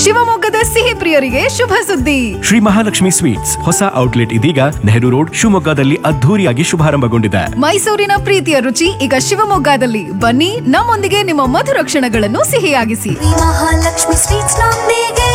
ಶಿವಮೊಗ್ಗದ ಸಿಹಿ ಪ್ರಿಯರಿಗೆ ಶುಭ ಸುದ್ದಿ ಶ್ರೀ ಮಹಾಲಕ್ಷ್ಮಿ ಸ್ವೀಟ್ಸ್ ಹೊಸ ಔಟ್ಲೆಟ್ ಇದೀಗ ನೆಹರು ರೋಡ್ ಶಿವಮೊಗ್ಗದಲ್ಲಿ ಅದ್ಧೂರಿಯಾಗಿ ಶುಭಾರಂಭಗೊಂಡಿದೆ ಮೈಸೂರಿನ ಪ್ರೀತಿಯ ರುಚಿ ಈಗ ಶಿವಮೊಗ್ಗದಲ್ಲಿ ಬನ್ನಿ ನಮ್ಮೊಂದಿಗೆ ನಿಮ್ಮ ಮಧುರ ಕ್ಷಣಗಳನ್ನು ಸಿಹಿಯಾಗಿಸಿ ಮಹಾಲಕ್ಷ್ಮಿ ಸ್ವೀಟ್ಸ್ ನೊಂದಿಗೆ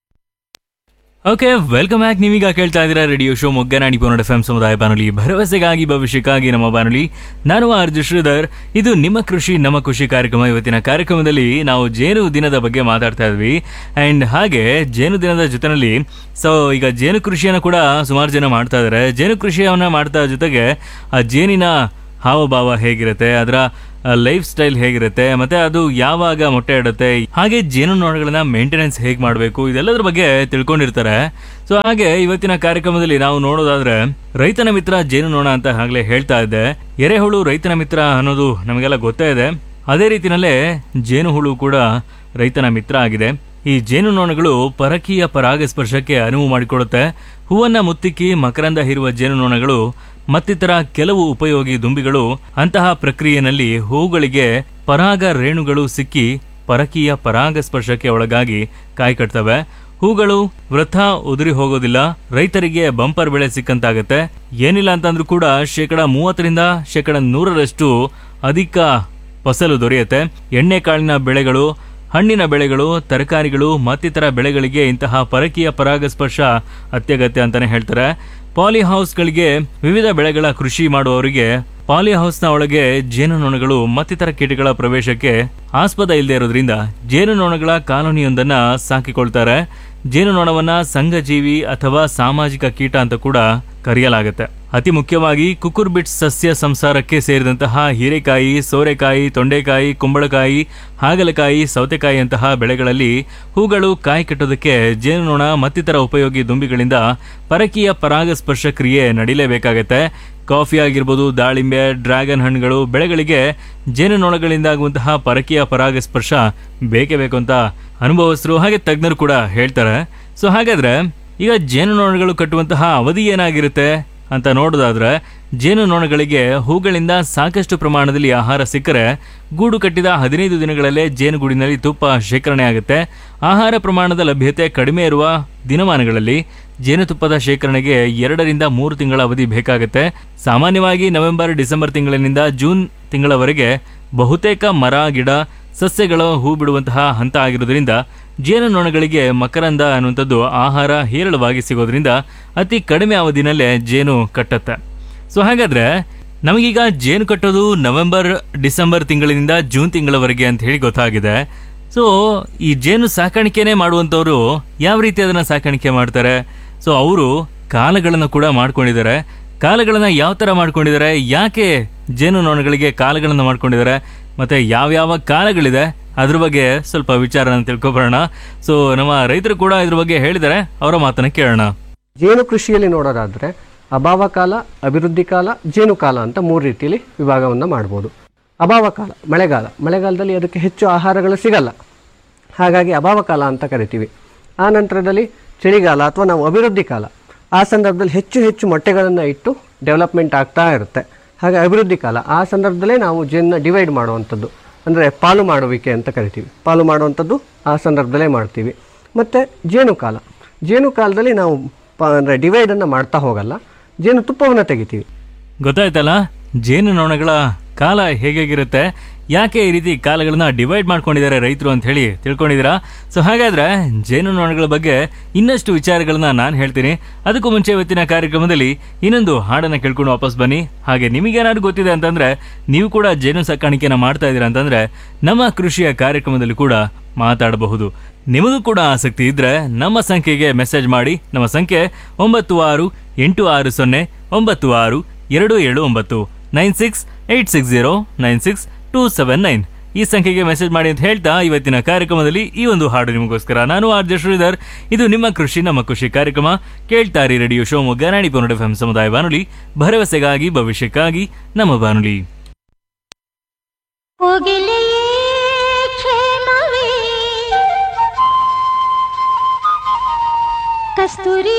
ಓಕೆ ವೆಲ್ಕಮ್ ಬ್ಯಾಕ್ ನೀವೀಗ ಕೇಳ್ತಾ ಇದ್ದೀರಾ ರೇಡಿಯೋ ಶೋ ಮೊಗ್ಗನಾಡಿ ಪೋನಡ್ ಎಫ್ ಎಂ ಸಮುದಾಯ ಬಾನುಲಿ ಭರವಸೆಗಾಗಿ ಭವಿಷ್ಯಕ್ಕಾಗಿ ನಮ್ಮ ಬಾನುಲಿ ನಾನು ಆರ್ಜು ಶ್ರೀಧರ್ ಇದು ನಿಮ್ಮ ಕೃಷಿ ನಮ್ಮ ಖುಷಿ ಕಾರ್ಯಕ್ರಮ ಇವತ್ತಿನ ಕಾರ್ಯಕ್ರಮದಲ್ಲಿ ನಾವು ಜೇನು ದಿನದ ಬಗ್ಗೆ ಮಾತಾಡ್ತಾ ಇದ್ವಿ ಆ್ಯಂಡ್ ಹಾಗೆ ಜೇನು ದಿನದ ಜೊತೆನಲ್ಲಿ ಸೊ ಈಗ ಜೇನು ಕೃಷಿಯನ್ನು ಕೂಡ ಸುಮಾರು ಜನ ಮಾಡ್ತಾ ಇದ್ದಾರೆ ಜೇನು ಕೃಷಿಯನ್ನು ಮಾಡ್ತಾ ಜೊತೆಗೆ ಆ ಜೇನಿನ ಹಾವಭಾವ ಹೇಗಿರುತ್ತೆ ಅದರ ಲೈಫ್ ಸ್ಟೈಲ್ ಹೇಗಿರುತ್ತೆ ಮತ್ತೆ ಅದು ಯಾವಾಗ ಮೊಟ್ಟೆ ಇಡುತ್ತೆ ಹಾಗೆ ಜೇನುನೊಣಗಳನ್ನ ಮೇಂಟೆನೆನ್ಸ್ ಹೇಗೆ ಮಾಡಬೇಕು ಇದೆಲ್ಲದ್ರ ಬಗ್ಗೆ ತಿಳ್ಕೊಂಡಿರ್ತಾರೆ ಸೊ ಹಾಗೆ ಇವತ್ತಿನ ಕಾರ್ಯಕ್ರಮದಲ್ಲಿ ನಾವು ನೋಡೋದಾದ್ರೆ ರೈತನ ಮಿತ್ರ ಜೇನುನೊಣ ಅಂತ ಆಗ್ಲೇ ಹೇಳ್ತಾ ಇದ್ದೆ ಎರೆಹುಳು ರೈತನ ಮಿತ್ರ ಅನ್ನೋದು ನಮಗೆಲ್ಲ ಗೊತ್ತೇ ಇದೆ ಅದೇ ರೀತಿನಲ್ಲೇ ಜೇನುಹುಳು ಕೂಡ ರೈತನ ಮಿತ್ರ ಆಗಿದೆ ಈ ಜೇನುನೊಣಗಳು ಪರಕೀಯ ಪರಾಗಸ್ಪರ್ಶಕ್ಕೆ ಅನುವು ಮಾಡಿಕೊಡುತ್ತೆ ಹೂವನ್ನ ಮುತ್ತಿಕ್ಕಿ ಮಕರಂದ ಹೀರುವ ಜೇನುನೊಣಗಳು ಮತ್ತಿತರ ಕೆಲವು ಉಪಯೋಗಿ ದುಂಬಿಗಳು ಅಂತಹ ಪ್ರಕ್ರಿಯೆಯಲ್ಲಿ ಹೂಗಳಿಗೆ ಪರಾಗ ರೇಣುಗಳು ಸಿಕ್ಕಿ ಪರಕೀಯ ಪರಾಗಸ್ಪರ್ಶಕ್ಕೆ ಒಳಗಾಗಿ ಕಾಯಿ ಕಟ್ತವೆ ಹೂಗಳು ವೃಥ ಉದುರಿ ಹೋಗೋದಿಲ್ಲ ರೈತರಿಗೆ ಬಂಪರ್ ಬೆಳೆ ಸಿಕ್ಕಂತಾಗತ್ತೆ ಏನಿಲ್ಲ ಅಂತಂದ್ರೂ ಕೂಡ ಶೇಕಡ ಮೂವತ್ತರಿಂದ ಶೇಕಡ ನೂರರಷ್ಟು ಅಧಿಕ ಫಸಲು ದೊರೆಯುತ್ತೆ ಎಣ್ಣೆ ಕಾಳಿನ ಬೆಳೆಗಳು ಹಣ್ಣಿನ ಬೆಳೆಗಳು ತರಕಾರಿಗಳು ಮತ್ತಿತರ ಬೆಳೆಗಳಿಗೆ ಇಂತಹ ಪರಕೀಯ ಪರಾಗಸ್ಪರ್ಶ ಅತ್ಯಗತ್ಯ ಅಂತಾನೆ ಹೇಳ್ತಾರೆ ಪಾಲಿ ಹೌಸ್ಗಳಿಗೆ ವಿವಿಧ ಬೆಳೆಗಳ ಕೃಷಿ ಮಾಡುವವರಿಗೆ ಪಾಲಿ ಹೌಸ್ನ ಒಳಗೆ ಜೇನುನೊಣಗಳು ಮತ್ತಿತರ ಕೀಟಗಳ ಪ್ರವೇಶಕ್ಕೆ ಆಸ್ಪದ ಇಲ್ಲದೆ ಇರೋದ್ರಿಂದ ಜೇನುನೊಣಗಳ ಕಾಲೋನಿಯೊಂದನ್ನ ಸಾಕಿಕೊಳ್ತಾರೆ ಜೇನುನೊಣವನ್ನ ಸಂಘಜೀವಿ ಅಥವಾ ಸಾಮಾಜಿಕ ಕೀಟ ಅಂತ ಕೂಡ ಕರೆಯಲಾಗುತ್ತೆ ಅತಿ ಮುಖ್ಯವಾಗಿ ಕುಕುರ್ಬಿಟ್ ಸಸ್ಯ ಸಂಸಾರಕ್ಕೆ ಸೇರಿದಂತಹ ಹೀರೆಕಾಯಿ ಸೋರೆಕಾಯಿ ತೊಂಡೆಕಾಯಿ ಕುಂಬಳಕಾಯಿ ಹಾಗಲಕಾಯಿ ಸೌತೆಕಾಯಿಯಂತಹ ಬೆಳೆಗಳಲ್ಲಿ ಹೂಗಳು ಕಾಯಿ ಕಟ್ಟೋದಕ್ಕೆ ಜೇನುನೊಣ ಮತ್ತಿತರ ಉಪಯೋಗಿ ದುಂಬಿಗಳಿಂದ ಪರಕೀಯ ಪರಾಗಸ್ಪರ್ಶ ಕ್ರಿಯೆ ನಡೀಲೇಬೇಕಾಗತ್ತೆ ಕಾಫಿ ಆಗಿರ್ಬೋದು ದಾಳಿಂಬೆ ಡ್ರ್ಯಾಗನ್ ಹಣ್ಣುಗಳು ಬೆಳೆಗಳಿಗೆ ಜೇನುನೊಣಗಳಿಂದ ಆಗುವಂತಹ ಪರಕೀಯ ಪರಾಗಸ್ಪರ್ಶ ಬೇಕೇ ಬೇಕು ಅಂತ ಅನುಭವಸ್ಥರು ಹಾಗೆ ತಜ್ಞರು ಕೂಡ ಹೇಳ್ತಾರೆ ಸೊ ಹಾಗಾದ್ರೆ ಈಗ ಜೇನುನೊಣಗಳು ಕಟ್ಟುವಂತಹ ಅವಧಿ ಏನಾಗಿರುತ್ತೆ ಅಂತ ನೋಡೋದಾದ್ರೆ ಜೇನುನೊಣಗಳಿಗೆ ಹೂಗಳಿಂದ ಸಾಕಷ್ಟು ಪ್ರಮಾಣದಲ್ಲಿ ಆಹಾರ ಸಿಕ್ಕರೆ ಗೂಡು ಕಟ್ಟಿದ ಹದಿನೈದು ದಿನಗಳಲ್ಲೇ ಜೇನುಗೂಡಿನಲ್ಲಿ ತುಪ್ಪ ಶೇಖರಣೆ ಆಗುತ್ತೆ ಆಹಾರ ಪ್ರಮಾಣದ ಲಭ್ಯತೆ ಕಡಿಮೆ ಇರುವ ದಿನಮಾನಗಳಲ್ಲಿ ಜೇನುತುಪ್ಪದ ಶೇಖರಣೆಗೆ ಎರಡರಿಂದ ಮೂರು ತಿಂಗಳ ಅವಧಿ ಬೇಕಾಗುತ್ತೆ ಸಾಮಾನ್ಯವಾಗಿ ನವೆಂಬರ್ ಡಿಸೆಂಬರ್ ತಿಂಗಳಿನಿಂದ ಜೂನ್ ತಿಂಗಳವರೆಗೆ ಬಹುತೇಕ ಮರ ಗಿಡ ಸಸ್ಯಗಳು ಹೂ ಬಿಡುವಂತಹ ಹಂತ ಆಗಿರೋದ್ರಿಂದ ಜೇನುನೊಣಗಳಿಗೆ ಮಕರಂದ ಅನ್ನುವಂಥದ್ದು ಆಹಾರ ಹೇರಳವಾಗಿ ಸಿಗೋದ್ರಿಂದ ಅತಿ ಕಡಿಮೆ ಅವಧಿನಲ್ಲೇ ಜೇನು ಕಟ್ಟತ್ತೆ ಸೊ ಹಾಗಾದ್ರೆ ನಮಗೀಗ ಜೇನು ಕಟ್ಟೋದು ನವೆಂಬರ್ ಡಿಸೆಂಬರ್ ತಿಂಗಳಿನಿಂದ ಜೂನ್ ತಿಂಗಳವರೆಗೆ ಅಂತ ಹೇಳಿ ಗೊತ್ತಾಗಿದೆ ಸೊ ಈ ಜೇನು ಸಾಕಾಣಿಕೆನೇ ಮಾಡುವಂಥವ್ರು ಯಾವ ರೀತಿ ಅದನ್ನ ಸಾಕಾಣಿಕೆ ಮಾಡ್ತಾರೆ ಸೊ ಅವರು ಕಾಲಗಳನ್ನು ಕೂಡ ಮಾಡ್ಕೊಂಡಿದ್ದಾರೆ ಕಾಲಗಳನ್ನ ಯಾವ ಥರ ಮಾಡ್ಕೊಂಡಿದ್ದಾರೆ ಯಾಕೆ ಜೇನುನೊಣಗಳಿಗೆ ಕಾಲಗಳನ್ನು ಮಾಡ್ಕೊಂಡಿದ್ದಾರೆ ಮತ್ತೆ ಯಾವ್ಯಾವ ಕಾಲಗಳಿದೆ ಅದ್ರ ಬಗ್ಗೆ ಸ್ವಲ್ಪ ವಿಚಾರನ ತಿಳ್ಕೊಬರೋಣ ಸೊ ನಮ್ಮ ರೈತರು ಕೂಡ ಇದ್ರ ಬಗ್ಗೆ ಹೇಳಿದ್ದಾರೆ ಅವರ ಮಾತನ್ನ ಕೇಳೋಣ ಜೇನು ಕೃಷಿಯಲ್ಲಿ ನೋಡೋದಾದರೆ ಅಭಾವ ಕಾಲ ಅಭಿವೃದ್ಧಿ ಕಾಲ ಜೇನು ಕಾಲ ಅಂತ ಮೂರು ರೀತಿಯಲ್ಲಿ ವಿಭಾಗವನ್ನು ಮಾಡ್ಬೋದು ಅಭಾವ ಕಾಲ ಮಳೆಗಾಲ ಮಳೆಗಾಲದಲ್ಲಿ ಅದಕ್ಕೆ ಹೆಚ್ಚು ಆಹಾರಗಳು ಸಿಗಲ್ಲ ಹಾಗಾಗಿ ಅಭಾವ ಕಾಲ ಅಂತ ಕರಿತೀವಿ ಆ ನಂತರದಲ್ಲಿ ಚಳಿಗಾಲ ಅಥವಾ ನಾವು ಅಭಿವೃದ್ಧಿ ಕಾಲ ಆ ಸಂದರ್ಭದಲ್ಲಿ ಹೆಚ್ಚು ಹೆಚ್ಚು ಮೊಟ್ಟೆಗಳನ್ನು ಇಟ್ಟು ಡೆವಲಪ್ಮೆಂಟ್ ಆಗ್ತಾ ಇರುತ್ತೆ ಹಾಗೆ ಅಭಿವೃದ್ಧಿ ಕಾಲ ಆ ಸಂದರ್ಭದಲ್ಲೇ ನಾವು ಜೇನನ್ನ ಡಿವೈಡ್ ಮಾಡುವಂಥದ್ದು ಅಂದರೆ ಪಾಲು ಮಾಡುವಿಕೆ ಅಂತ ಕರಿತೀವಿ ಪಾಲು ಮಾಡುವಂಥದ್ದು ಆ ಸಂದರ್ಭದಲ್ಲೇ ಮಾಡ್ತೀವಿ ಮತ್ತು ಜೇನು ಕಾಲ ಜೇನು ಕಾಲದಲ್ಲಿ ನಾವು ಪ ಅಂದರೆ ಡಿವೈಡನ್ನು ಮಾಡ್ತಾ ಹೋಗಲ್ಲ ಜೇನು ತುಪ್ಪವನ್ನು ತೆಗಿತೀವಿ ಗೊತ್ತಾಯ್ತಲ್ಲ ಜೇನುನೊಣಗಳ ಕಾಲ ಹೇಗಿರುತ್ತೆ ಯಾಕೆ ಈ ರೀತಿ ಕಾಲಗಳನ್ನ ಡಿವೈಡ್ ಮಾಡ್ಕೊಂಡಿದ್ದಾರೆ ರೈತರು ಅಂತ ಹೇಳಿ ತಿಳ್ಕೊಂಡಿದ್ದೀರಾ ಸೊ ಹಾಗಾದ್ರೆ ಜೇನುನೊಣಗಳ ಬಗ್ಗೆ ಇನ್ನಷ್ಟು ವಿಚಾರಗಳನ್ನ ನಾನು ಹೇಳ್ತೀನಿ ಅದಕ್ಕೂ ಮುಂಚೆ ಇವತ್ತಿನ ಕಾರ್ಯಕ್ರಮದಲ್ಲಿ ಇನ್ನೊಂದು ಹಾಡನ್ನ ಕೇಳ್ಕೊಂಡು ವಾಪಸ್ ಬನ್ನಿ ಹಾಗೆ ನಿಮಗೇನಾದ್ರು ಗೊತ್ತಿದೆ ಅಂತಂದ್ರೆ ನೀವು ಕೂಡ ಜೇನು ಸಾಕಾಣಿಕೆನ ಮಾಡ್ತಾ ಇದ್ದೀರಾ ಅಂತಂದ್ರೆ ನಮ್ಮ ಕೃಷಿಯ ಕಾರ್ಯಕ್ರಮದಲ್ಲಿ ಕೂಡ ಮಾತಾಡಬಹುದು ನಿಮಗೂ ಕೂಡ ಆಸಕ್ತಿ ಇದ್ರೆ ನಮ್ಮ ಸಂಖ್ಯೆಗೆ ಮೆಸೇಜ್ ಮಾಡಿ ನಮ್ಮ ಸಂಖ್ಯೆ ಒಂಬತ್ತು ಆರು ಎಂಟು ಆರು ಸೊನ್ನೆ ಒಂಬತ್ತು ಆರು ಎರಡು ಏಳು ಒಂಬತ್ತು nine six eight six zero nine six two seven nine ಈ ಸಂಖ್ಯೆಗೆ ಮೆಸೇಜ್ ಮಾಡಿ ಅಂತ ಹೇಳ್ತಾ ಇವತ್ತಿನ ಕಾರ್ಯಕ್ರಮದಲ್ಲಿ ಈ ಒಂದು ಹಾಡು ನಿಮಗೋಸ್ಕರ ನಾನು ಆರ್ ಜೆ ಶ್ರೀಧರ್ ಇದು ನಿಮ್ಮ ಕೃಷಿ ನಮ್ಮ ಖುಷಿ ಕಾರ್ಯಕ್ರಮ ಕೇಳ್ತಾರಿ ರೇಡಿಯೋ ಶಿವಮೊಗ್ಗ ನಾಡಿ ಪನ್ನಡ ಎಫ್ ಸಮುದಾಯ ಬಾನುಲಿ ಭರವಸೆಗಾಗಿ ಭವಿಷ್ಯಕ್ಕಾಗಿ ನಮ್ಮ ಬಾನುಲಿ ಹೋಗಿಲೆಯೇ ಕ್ಷೇಮವೇ ಕಸ್ತೂರಿ